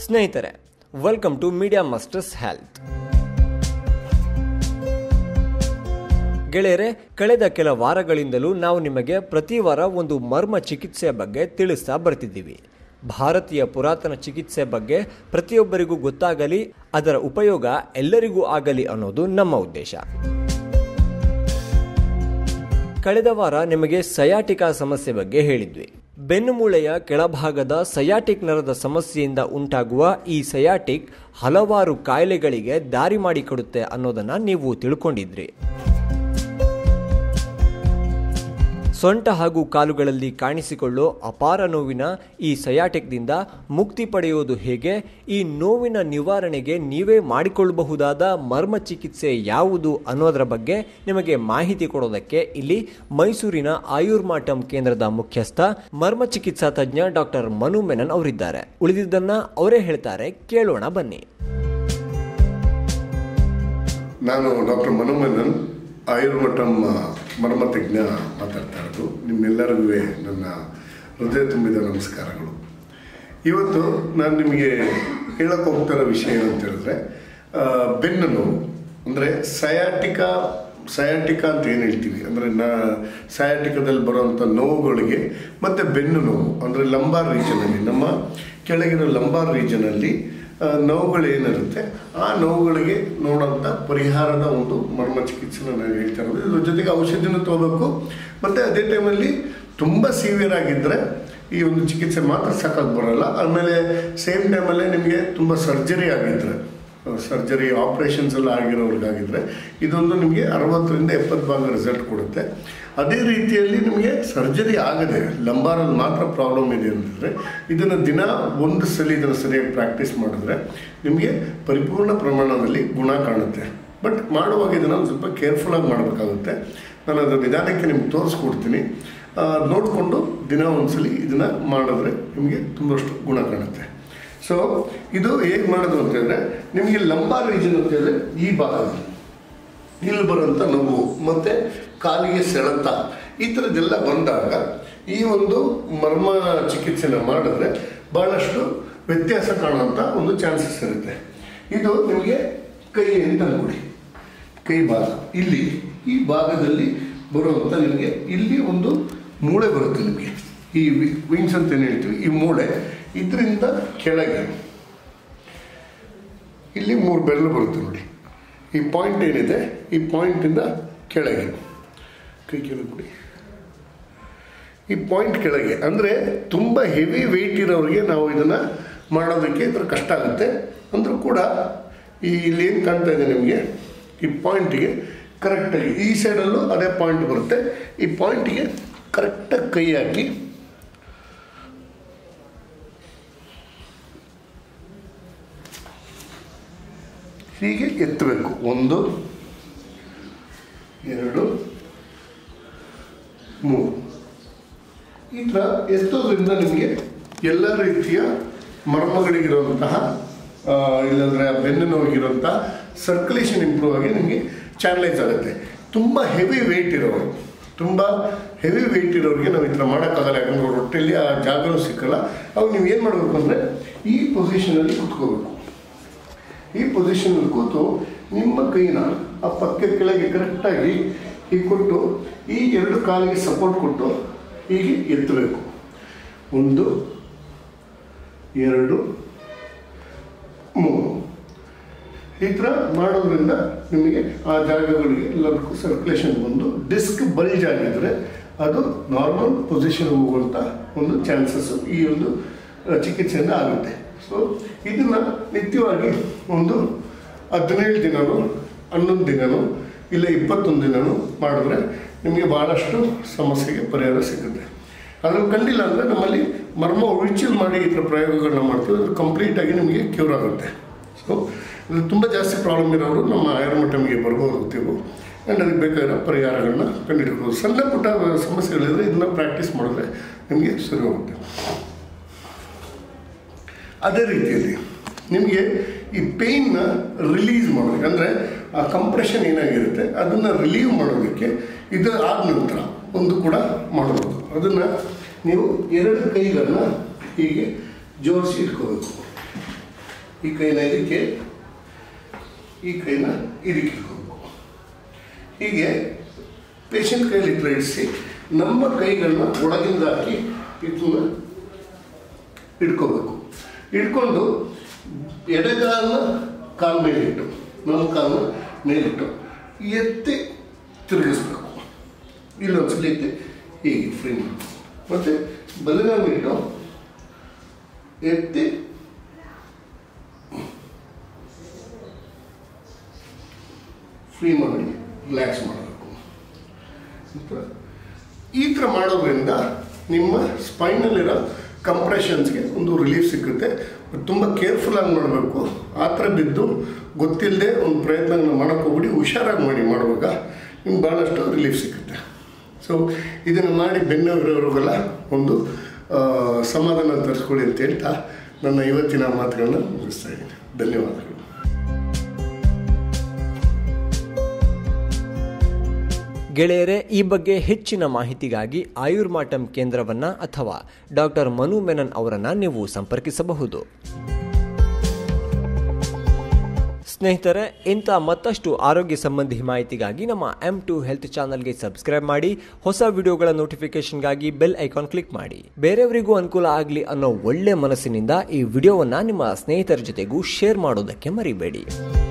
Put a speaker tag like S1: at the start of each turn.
S1: ಸ್ನೇಹಿತರೆ welcome to Media Masters Health ಗೆಳೆಯರೆ ಕಳೆದ ಕೆಲ ವಾರಗಳಿಂದಲೂ ನಾವು ನಿಮಗೆ ಪ್ರತಿ ವಾರ ಒಂದು ಮರ್ಮ ಚಿಕಿತ್ಸೆಯ ಬಗ್ಗೆ ತಿಳಿಸ್ತಾ ಬರ್ತಿದ್ದೀವಿ ಭಾರತೀಯ ಪುರಾತನ ಚಿಕಿತ್ಸೆ ಬಗ್ಗೆ ಪ್ರತಿಯೊಬ್ಬರಿಗೂ ಗೊತ್ತಾಗಲಿ ಅದರ ಉಪಯೋಗ ಎಲ್ಲರಿಗೂ ಆಗಲಿ ಅನ್ನೋದು ನಮ್ಮ ಉದ್ದೇಶ ಕಳೆದ ವಾರ ನಿಮಗೆ ಸಯಾಟಿಕಾ ಸಮಸ್ಯೆ ಬಗ್ಗೆ ಹೇಳಿದ್ವಿ ಬೆನ್ನುಮೂಳೆಯ ಕೆಳಭಾಗದ ಸಯಾಟಿಕ್ ನರದ ಸಮಸ್ಯೆಯಿಂದ ಉಂಟಾಗುವ ಈ ಸಯಾಟಿಕ್ ಹಲವಾರು ಕಾಯಿಲೆಗಳಿಗೆ ದಾರಿ ಮಾಡಿಕೊಡುತ್ತೆ ಅನ್ನೋದನ್ನ ನೀವು ತಿಳ್ಕೊಂಡಿದ್ರಿ ಸೊಂಟ ಹಾಗೂ ಕಾಲುಗಳಲ್ಲಿ ಕಾಣಿಸಿಕೊಳ್ಳೋ ಅಪಾರ ನೋವಿನ ಈ ಸಯಾಟಿಕ್ದಿಂದ ಮುಕ್ತಿ ಪಡೆಯುವುದು ಹೇಗೆ ಈ ನೋವಿನ ನಿವಾರಣೆಗೆ ನೀವೇ ಮಾಡಿಕೊಳ್ಳಬಹುದಾದ ಮರ್ಮ ಚಿಕಿತ್ಸೆ ಯಾವುದು ಅನ್ನೋದರ ಬಗ್ಗೆ ನಿಮಗೆ ಮಾಹಿತಿ ಕೊಡೋದಕ್ಕೆ ಇಲ್ಲಿ ಮೈಸೂರಿನ ಆಯುರ್ಮಾಟಂ ಕೇಂದ್ರದ ಮುಖ್ಯಸ್ಥ ಮರ್ಮ ಚಿಕಿತ್ಸಾ ತಜ್ಞ ಡಾಕ್ಟರ್ ಮನು ಮೆನನ್ ಅವರಿದ್ದಾರೆ ಉಳಿದಿದ್ದನ್ನ ಅವರೇ ಹೇಳ್ತಾರೆ ಕೇಳೋಣ ಬನ್ನಿ
S2: ನಾನು ಡಾಕ್ಟರ್ ಮನೋಮನನ್ ಆಯುರ್ಮಠಂ ಮರ್ಮ ತಜ್ಞ ಮಾತಾಡ್ತಾ ಇರೋದು ನಿಮ್ಮೆಲ್ಲರಿಗೂ ನನ್ನ ಹೃದಯ ತುಂಬಿದ ನಮಸ್ಕಾರಗಳು ಇವತ್ತು ನಾನು ನಿಮಗೆ ಹೇಳಕ್ಕೆ ಹೋಗ್ತಿರೋ ವಿಷಯ ಏನು ಅಂತ ಹೇಳಿದ್ರೆ ಆ, ಬೆನ್ನು ನೋವು ಅಂದರೆ ಸಯಾಟಿಕಾ ಸಯಾಟಿಕಾ ಅಂತ ಏನು ಹೇಳ್ತೀವಿ ಅಂದರೆ ನಾ ಸಯಾಟಿಕಾದಲ್ಲಿ ಬರುವಂಥ ನೋವುಗಳಿಗೆ ಮತ್ತು ಬೆನ್ನು ನೋವು ಅಂದರೆ ಲಂಬಾರ್ ರೀಜನಲ್ಲಿ ನಮ್ಮ ಕೆಳಗಿರೋ ಲಂಬಾರ್ ರೀಜನಲ್ಲಿ ಆ, ನೋವುಗಳೇನಿರುತ್ತೆ ಆ ನೋವುಗಳಿಗೆ ನೋಡೋಂಥ ಪರಿಹಾರದ ಒಂದು ಮರ್ಮ ಚಿಕಿತ್ಸೆನ ನಾನು ಹೇಳ್ತಾ ಇರೋದು ಇದ್ರ ಜೊತೆಗೆ ಔಷಧಿನೂ ತಗೋಬೇಕು ಮತ್ತು ಅದೇ ಟೈಮಲ್ಲಿ ತುಂಬ ಸಿವಿಯರ್ ಆಗಿದ್ದರೆ ಈ ಒಂದು ಚಿಕಿತ್ಸೆ ಮಾತ್ರ ಸಾಕಾಗಿ ಬರಲ್ಲ ಆಮೇಲೆ ಸೇಮ್ ಟೈಮಲ್ಲೇ ನಿಮಗೆ ತುಂಬ ಸರ್ಜರಿ ಆಗಿದ್ದರೆ ಸರ್ಜರಿ ಆಪ್ರೇಷನ್ಸ್ ಎಲ್ಲ ಆಗಿರೋರ್ಗಾಗಿದ್ರೆ ಇದೊಂದು ನಿಮಗೆ ಅರವತ್ತರಿಂದ ಎಪ್ಪತ್ತು ಭಾಗ ರಿಸಲ್ಟ್ ಕೊಡುತ್ತೆ ಅದೇ ರೀತಿಯಲ್ಲಿ ನಿಮಗೆ ಸರ್ಜರಿ ಆಗದೆ ಲಂಬಾರಲ್ಲಿ ಮಾತ್ರ ಪ್ರಾಬ್ಲಮ್ ಇದೆ ಅಂತಂದರೆ ಇದನ್ನು ದಿನ ಒಂದು ಸಲ ಇದನ್ನು ಸರಿಯಾಗಿ ಪ್ರಾಕ್ಟೀಸ್ ಮಾಡಿದ್ರೆ ನಿಮಗೆ ಪರಿಪೂರ್ಣ ಪ್ರಮಾಣದಲ್ಲಿ ಗುಣ ಕಾಣುತ್ತೆ ಬಟ್ ಮಾಡುವಾಗ ಇದನ್ನು ಒಂದು ಸ್ವಲ್ಪ ಕೇರ್ಫುಲ್ಲಾಗಿ ಮಾಡಬೇಕಾಗುತ್ತೆ ನಾನು ಅದರ ನಿಧಾನಕ್ಕೆ ನಿಮ್ಗೆ ತೋರಿಸ್ಕೊಡ್ತೀನಿ ಆ, ನೋಡಿಕೊಂಡು ದಿನ ಒಂದ್ಸಲಿ ಇದನ್ನು ಮಾಡಿದ್ರೆ ನಿಮಗೆ ತುಂಬಷ್ಟು ಗುಣ ಕಾಣುತ್ತೆ ಸೊ ಇದು ಹೇಗೆ ಮಾಡೋದು ಅಂತ ಹೇಳಿದ್ರೆ ನಿಮಗೆ ಲಂಬಾರ್ ರೀಜನ್ ಅಂತ ಹೇಳಿದ್ರೆ ಈ ಭಾಗದಲ್ಲಿ ಇಲ್ಲಿ ಬರುವಂಥ ನೋವು ಮತ್ತು ಕಾಲಿಗೆ ಸೆಳೆತ ಈ ಥರದ್ದೆಲ್ಲ ಬಂದಾಗ ಈ ಒಂದು ಮರ್ಮ ಚಿಕಿತ್ಸೆನ ಮಾಡಿದ್ರೆ ಭಾಳಷ್ಟು ವ್ಯತ್ಯಾಸ ಕಾಣುವಂಥ ಒಂದು ಚಾನ್ಸಸ್ ಇರುತ್ತೆ ಇದು ನಿಮಗೆ ಕೈ ಅಂತ ನೋಡಿ ಕೈ ಭಾಗ ಇಲ್ಲಿ ಈ ಭಾಗದಲ್ಲಿ ಬರುವಂಥ ನಿಮಗೆ ಇಲ್ಲಿ ಒಂದು ಮೂಳೆ ಬರುತ್ತೆ ನಿಮಗೆ ಈ ವಿಂಗ್ಸ್ ಅಂತ ಏನು ಹೇಳ್ತೀವಿ ಈ ಮೂಳೆ ಇದರಿಂದ ಕೆಳಗೆ ಇಲ್ಲಿ ಮೂರು ಬೆರಳು ಬರುತ್ತೆ ನೋಡಿ ಈ ಪಾಯಿಂಟ್ ಏನಿದೆ ಈ ಪಾಯಿಂಟಿಂದ ಕೆಳಗೆ ಕೈ ಕೆಳಗೆ ಕೊಡಿ ಈ ಪಾಯಿಂಟ್ ಕೆಳಗೆ ಅಂದರೆ ತುಂಬ ಹೆವಿ ವೆಯ್ಟ್ ಇರೋರಿಗೆ ನಾವು ಇದನ್ನು ಮಾಡೋದಕ್ಕೆ ಇದ್ರ ಕಷ್ಟ ಆಗುತ್ತೆ ಅಂದರೂ ಕೂಡ ಈ ಇಲ್ಲಿ ಏನು ಕಾಣ್ತಾ ಇದೆ ನಿಮಗೆ ಈ ಪಾಯಿಂಟಿಗೆ ಕರೆಕ್ಟಾಗಿ ಈ ಸೈಡಲ್ಲೂ ಅದೇ ಪಾಯಿಂಟ್ ಬರುತ್ತೆ ಈ ಪಾಯಿಂಟಿಗೆ ಕರೆಕ್ಟಾಗಿ ಕೈ ಹಾಕಿ ಹೀಗೆ ಎತ್ತಬೇಕು ಒಂದು ಎರಡು ಮೂರು ಈ ಥರ ಎತ್ತೋದ್ರಿಂದ ನಿಮಗೆ ಎಲ್ಲ ರೀತಿಯ ಮರ್ಮಗಳಿಗಿರುವಂತಹ ಆ, ಇಲ್ಲಾಂದರೆ ಬೆನ್ನು ನೋವಿಗಿರುವಂತಹ ಸರ್ಕ್ಯುಲೇಷನ್ ಇಂಪ್ರೂವ್ ಆಗಿ ನಿಮಗೆ ಚಾನಲೈಸ್ ಆಗುತ್ತೆ ತುಂಬ ಹೆವಿ ವೆಯ್ಟ್ ಇರೋರು ತುಂಬ ಹೆವಿ ವೆಯ್ಟ್ ಇರೋರಿಗೆ ನಾವು ಈ ಥರ ಮಾಡೋಕ್ಕಾಗಲ್ಲ ಯಾಕಂದ್ರೆ ಅವ್ರ ಹೊಟ್ಟೆಯಲ್ಲಿ ಆ ಜಾಗನೂ ಸಿಕ್ಕಲ್ಲ ಅವಾಗ ನೀವು ಏನು ಮಾಡಬೇಕು ಅಂದರೆ ಈ ಪೊಸಿಷನಲ್ಲಿ ಕುತ್ಕೋಬೇಕು ಈ ಪೊಸಿಷನಲ್ಲಿ ಕೂತು ನಿಮ್ಮ ಕೈನ ಆ ಪಕ್ಕ ಕೆಳಗೆ ಕರೆಕ್ಟಾಗಿ ಹೀಗೆ ಕೊಟ್ಟು ಈ ಎರಡು ಕಾಲಿಗೆ ಸಪೋರ್ಟ್ ಕೊಟ್ಟು ಹೀಗೆ ಎತ್ತಬೇಕು ಒಂದು ಎರಡು ಮೂರು ಈ ಥರ ಮಾಡೋದ್ರಿಂದ ನಿಮಗೆ ಆ ಜಾಗಗಳಿಗೆ ಎಲ್ಲದಕ್ಕೂ ಸರ್ಕ್ಯುಲೇಷನ್ ಬಂದು ಡಿಸ್ಕ್ ಬಲ್ಜ್ ಆಗಿದ್ರೆ ಅದು ನಾರ್ಮಲ್ ಪೊಸಿಷನ್ ಹೋಗುವಂಥ ಒಂದು ಚಾನ್ಸಸ್ ಈ ಒಂದು ಆ, ಚಿಕಿತ್ಸೆಯಿಂದ ಆಗುತ್ತೆ ಸೊ ಇದನ್ನು ನಿತ್ಯವಾಗಿ ಒಂದು ಹದಿನೇಳು ದಿನನೂ ಹನ್ನೊಂದು ದಿನನೂ ಇಲ್ಲ ಇಪ್ಪತ್ತೊಂದು ದಿನನೂ ಮಾಡಿದ್ರೆ ನಿಮಗೆ ಭಾಳಷ್ಟು ಸಮಸ್ಯೆಗೆ ಪರಿಹಾರ ಸಿಗುತ್ತೆ ಅದನ್ನು ಕಂಡಿಲ್ಲ ಅಂದರೆ ನಮ್ಮಲ್ಲಿ ಮರ್ಮ ಉಳಿಚಿಲ್ ಮಾಡಿ ಈ ಥರ ಪ್ರಯೋಗಗಳನ್ನ ಮಾಡ್ತೀವಿ ಅದು ಕಂಪ್ಲೀಟಾಗಿ ನಿಮಗೆ ಕ್ಯೂರ್ ಆಗುತ್ತೆ ಸೊ ಇದು ತುಂಬ ಜಾಸ್ತಿ ಪ್ರಾಬ್ಲಮ್ ಇರೋರು ನಮ್ಮ ಆಯುರ್ಮಠಮಿಗೆ ಬರ್ಬೋದು ನೀವು ಆ್ಯಂಡ್ ಅದಕ್ಕೆ ಬೇಕಾಗಿರೋ ಪರಿಹಾರಗಳನ್ನ ಕಂಡುಹಿಡ್ಬೋದು ಸಣ್ಣ ಪುಟ್ಟ ಸಮಸ್ಯೆಗಳಿದ್ರೆ ಇದನ್ನ ಪ್ರಾಕ್ಟೀಸ್ ಮಾಡಿದ್ರೆ ನಿಮಗೆ ಸರಿ ಹೋಗುತ್ತೆ ಅದೇ ರೀತಿಯಲ್ಲಿ ನಿಮಗೆ ಈ ಪೇಯ್ನ ರಿಲೀಸ್ ಮಾಡೋದಕ್ಕೆ ಅಂದರೆ ಆ ಕಂಪ್ರೆಷನ್ ಏನಾಗಿರುತ್ತೆ ಅದನ್ನು ರಿಲೀವ್ ಮಾಡೋದಕ್ಕೆ ಇದು ಆದ ನಂತರ ಒಂದು ಕೂಡ ಮಾಡಬಹುದು ಅದನ್ನು ನೀವು ಎರಡು ಕೈಗಳನ್ನ ಹೀಗೆ ಜೋಡಿಸಿ ಇಟ್ಕೋಬೇಕು ಈ ಕೈನ ಇದಕ್ಕೆ ಈ ಕೈನ ಇದಕ್ಕೆ ಇಟ್ಕೋಬೇಕು ಹೀಗೆ ಪೇಷಂಟ್ ಕೈಲಿ ಇಟ್ಟರೆ ಇಡಿಸಿ ನಮ್ಮ ಕೈಗಳನ್ನ ಒಳಗಿಂದ ಹಾಕಿ ಇದನ್ನ ಇಟ್ಕೋಬೇಕು ಇಟ್ಕೊಂಡು ಎಡಗಾಲನ್ನ ಕಾಲ ಮೇಲಿಟ್ಟು ನಮ್ಮ ಕಾಲನ್ನ ಮೇಲಿಟ್ಟು ಎತ್ತಿ ತಿರುಗಿಸ್ಬೇಕು ಇಲ್ಲೊಂದ್ಸಲ ಎತ್ತಿ ಹೀಗೆ ಫ್ರೀ ಮತ್ತು ಬಲಗಾಲ ಇಟ್ಟು ಎತ್ತಿ ಫ್ರೀ ಮಾಡಿ ರಿಲ್ಯಾಕ್ಸ್ ಮಾಡಬೇಕು ಈ ಥರ ಮಾಡೋದ್ರಿಂದ ನಿಮ್ಮ ಸ್ಪೈನಲ್ಲಿರೋ ಕಂಪ್ರೆಷನ್ಸ್ಗೆ ಒಂದು ರಿಲೀಫ್ ಸಿಗುತ್ತೆ ತುಂಬ ಕೇರ್ಫುಲ್ಲಾಗಿ ಮಾಡಬೇಕು ಆ ಥರ ಬಿದ್ದು ಗೊತ್ತಿಲ್ಲದೆ ಒಂದು ಪ್ರಯತ್ನ ಮಾಡೋಕ್ಕೆ ಹೋಗ್ಬಿಡಿ ಹುಷಾರಾಗಿ ಮಾಡಿ ಮಾಡುವಾಗ ನಿಮ್ಗೆ ಭಾಳಷ್ಟು ರಿಲೀಫ್ ಸಿಗುತ್ತೆ ಸೊ ಇದನ್ನು ಮಾಡಿ ಬೆನ್ನವರವರಿಗೆಲ್ಲ ಒಂದು ಆ, ಸಮಾಧಾನ ತರಿಸ್ಕೊಳ್ಳಿ ಅಂತ ಹೇಳ್ತಾ ನನ್ನ ಇವತ್ತಿನ ಮಾತುಗಳನ್ನ ಮುಗಿಸ್ತಾ ಇದ್ದೀನಿ ಧನ್ಯವಾದಗಳು
S1: ಗೆಳೆಯರೆ ಈ ಬಗ್ಗೆ ಹೆಚ್ಚಿನ ಮಾಹಿತಿಗಾಗಿ ಆಯುರ್ಮಾಟಂ ಕೇಂದ್ರವನ್ನ ಅಥವಾ ಡಾಕ್ಟರ್ ಮನು ಮೆನನ್ ಅವರನ್ನ ನೀವು ಸಂಪರ್ಕಿಸಬಹುದು ಸ್ನೇಹಿತರೆ ಇಂಥ ಮತ್ತಷ್ಟು ಆರೋಗ್ಯ ಸಂಬಂಧಿ ಮಾಹಿತಿಗಾಗಿ ನಮ್ಮ ಎಂ ಟು ಹೆಲ್ತ್ ಚಾನಲ್ಗೆ ಸಬ್ಸ್ಕ್ರೈಬ್ ಮಾಡಿ ಹೊಸ ವಿಡಿಯೋಗಳ ನೋಟಿಫಿಕೇಶನ್ಗಾಗಿ ಬೆಲ್ ಐಕಾನ್ ಕ್ಲಿಕ್ ಮಾಡಿ ಬೇರೆಯವರಿಗೂ ಅನುಕೂಲ ಆಗಲಿ ಅನ್ನೋ ಒಳ್ಳೆ ಮನಸ್ಸಿನಿಂದ ಈ ವಿಡಿಯೋವನ್ನ ನಿಮ್ಮ ಸ್ನೇಹಿತರ ಜೊತೆಗೂ ಶೇರ್ ಮಾಡೋದಕ್ಕೆ ಮರಿಬೇಡಿ